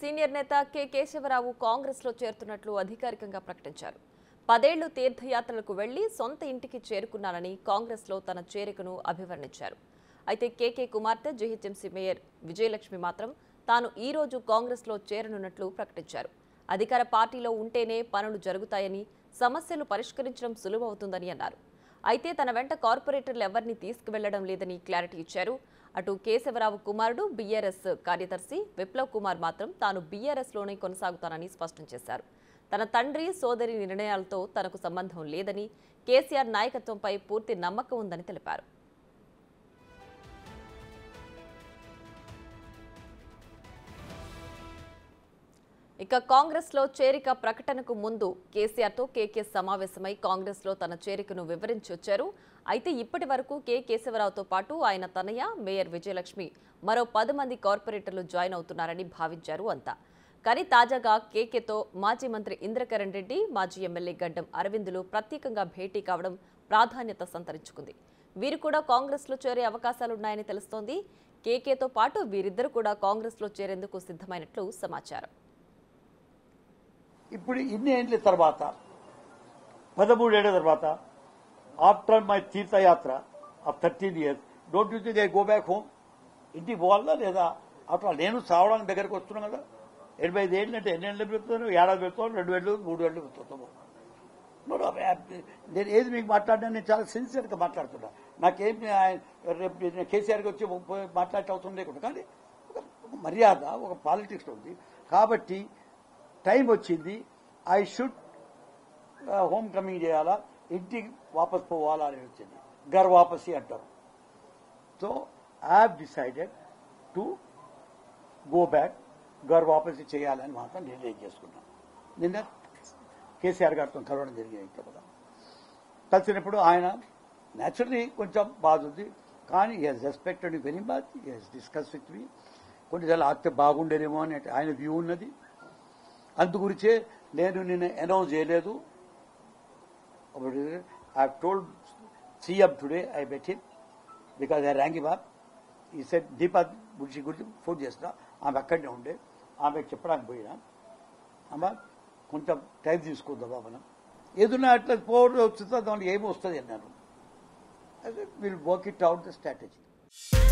senior నేత K Keshavarao Congress లో చేరుతున్నట్లు అధికారికంగా ప్రకటించారు పదేళ్లు తీర్థయాత్రలకు వెళ్లి సొంత ఇంటికి చేరుకున్నానని కాంగ్రెస్ లో తన చేరికను అభివర్ణించారు అయితే కేకే కుమార్తె జీహెచ్ఎంసీ మేయర్ విజయలక్ష్మి మాత్రం తాను ఈ రోజు కాంగ్రెస్ లో చేరనున్నట్లు ప్రకటించారు అధికార పార్టీలో ఉంటేనే పనులు జరుగుతాయని సమస్యలు పరిష్కరించడం సులువవుతుందని అన్నారు అయితే తన వెంట కార్పొరేటర్లు ఎవరిని తీసుకువెళ్లడం లేదని క్లారిటీ ఇచ్చారు అటు కేశవరావు కుమారుడు బీఆర్ఎస్ కార్యదర్శి విప్లవ్ కుమార్ మాత్రం తాను బీఆర్ఎస్ లోనే కొనసాగుతానని స్పష్టం చేశారు తన తండ్రి సోదరి నిర్ణయాలతో తనకు సంబంధం లేదని కేసీఆర్ నాయకత్వంపై పూర్తి నమ్మకం ఉందని తెలిపారు ఇక కాంగ్రెస్ లో చేరిక ప్రకటనకు ముందు కేసీఆర్ తో కేకే సమావేశమై కాంగ్రెస్ లో తన చేరికను వివరించి వచ్చారు అయితే ఇప్పటి వరకు కె కేశవరావుతో పాటు ఆయన తనయ మేయర్ విజయలక్ష్మి మరో పది మంది కార్పొరేటర్లు జాయిన్ అవుతున్నారని భావించారు అంతా కానీ తాజాగా కేకేతో మాజీ మంత్రి ఇంద్రకరణ్ రెడ్డి మాజీ ఎమ్మెల్యే గడ్డం అరవిందులు ప్రత్యేకంగా భేటీ కావడం ప్రాధాన్యత సంతరించుకుంది వీరు కూడా కాంగ్రెస్ లో చేరే అవకాశాలున్నాయని తెలుస్తోంది కేకేతో పాటు వీరిద్దరు కూడా కాంగ్రెస్ లో చేరేందుకు సిద్ధమైనట్లు సమాచారం ఇప్పుడు ఇన్ని ఏండ్ల తర్వాత పదమూడేళ్ల తర్వాత ఆఫ్టర్ మై తీర్థయాత్ర of thirteen years don't you think I go back home ఇంటికి పోవాలా లేదా అట్లా నేను సావడానికి దగ్గరకు వస్తున్నాను కదా ఎనభై ఐదు ఏళ్ళు అంటే ఎన్ని ఏళ్ళు పెడుతున్నాను ఏడాది పెడుతాను రెండు వేలు మూడు వేలు పెడుతున్నాము No, no, I- నేను ఏది మీకు మాట్లాడినా నేను చాలా సిన్సియర్గా మాట్లాడుతున్నా నాకేం ఆయన- రేపు నేను కేసీఆర్కి వచ్చి పోయి మాట్లాడే అవసరం లేకుండా కానీ ఒక ఒక మర్యాద ఒక పాలిటిక్స్ ఉంది కాబట్టి టైం వచ్చింది ఐ షుడ్ హోమ్ కమింగ్ చేయాలా ఇంటికి వాపస్ పోవాలా అని వచ్చింది గర్ వాపసి అంటారు so I have decided to go back Ghar Wapsi చేయాలని మాత్రం నిర్ణయం చేసుకున్నాను నిన్న కేసీఆర్ గారితో కలవడం జరిగింది ఇంట్లో కూడా కలిసినప్పుడు ఆయన న్యాచురలీ కొంచెం బాధ ఉంది కానీ he's respected very much he's discuss with me కొన్ని సార్లు ఆగితే బాగుండేదేమో అని ఆయన వ్యూ ఉన్నది అందు గురించే నేను నిన్న అనౌన్స్ చేయలేదు I told CM today I bet him because I rank him up ఈ సెట్ దీపా గురించి గురించి ఫోన్ చేసిన ఆమె అక్కడనే ఉండే ఆమె చెప్పడానికి పోయినా అమ్మ కొంచెం టైం తీసుకుందామా మనం ఏదన్నా అట్లా పోవడం వస్తుందో దానికి ఏమి వస్తుంది అన్నాను will work it out the strategy